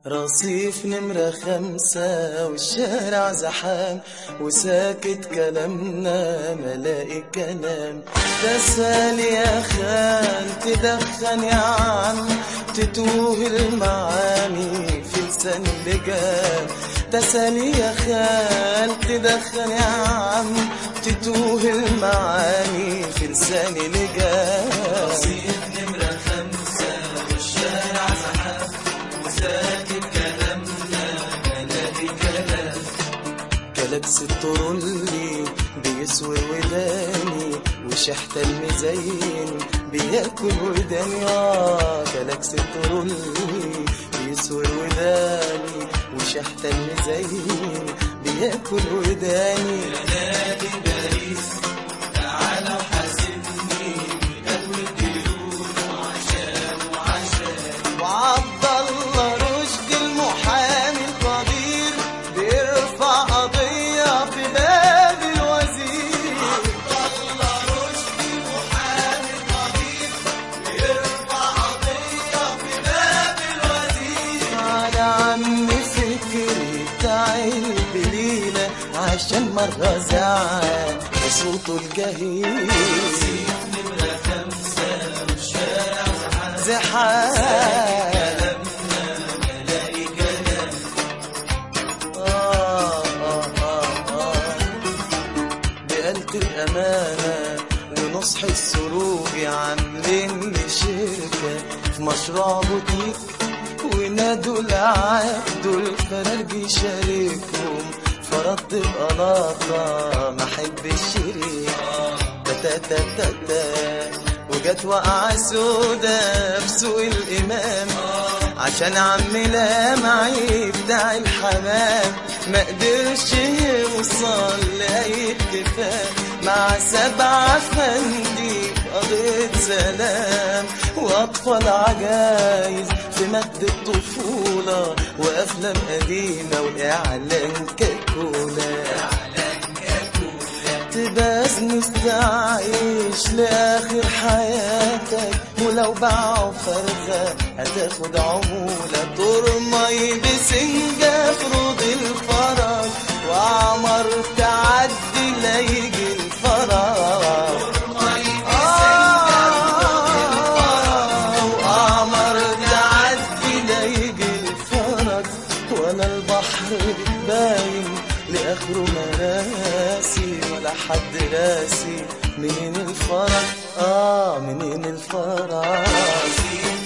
رصيف نمرة خمسة والشارع زحام وساكت كلامنا ملاقي كلام تسال يا خال تدخن يا عم تتوه المعاني في لسان اللجام تسال يا خال تدخن يا عم تتوه المعاني في لسان لجام رصيف نمرة خمسة والشارع زحام وساكت كلامنا ملاقي كلام كلبس الطرولي بيسوي وداني وشحت المزين بياكل وداني اه كلبس الطرولي بيسوي وداني وشحت المزين بياكل وداني نادي باريس تعالى وحاسبني بجدول الديون وعشان وعشان وعبد الله رشدي المحامي القدير بيرفع قضية في باب الوزير عبد الله رشدي المحامي القدير بيرفع قضية في باب الوزير على عم فكري تعال بليلة عشان مرة زعل بصوته الجهير نمرة خمسة والشارع زحام آه آه آه آه بقلة الأمانة ونصح السروج عاملين لي شركة في مشروع بوتيك ونادوا العقد الفرارج يشاركهم فرضت بقلاطة ما احب الشريك تا تا تا تا وجت وقعة سودا في سوق الإمام عشان عم لامعي بتاع الحمام ما قدرش يوصل لأي اتفاق مع سبعة فندي قضية سلام وأطفال عجايز في مجد الطفولة وأفلام قديمة وإعلان كاكولا تبقى مستعيش لآخر حياتك ولو باعوا فرخة هتاخد عمولة ترمي بسنجة في روض الفرج وعمر تعدي لا يجي الفرج آه، وقمر تعدي لا يجي الفرج ولا البحر باين لآخره مراسي ولا حد راسي منين الفرج اه منين الفرج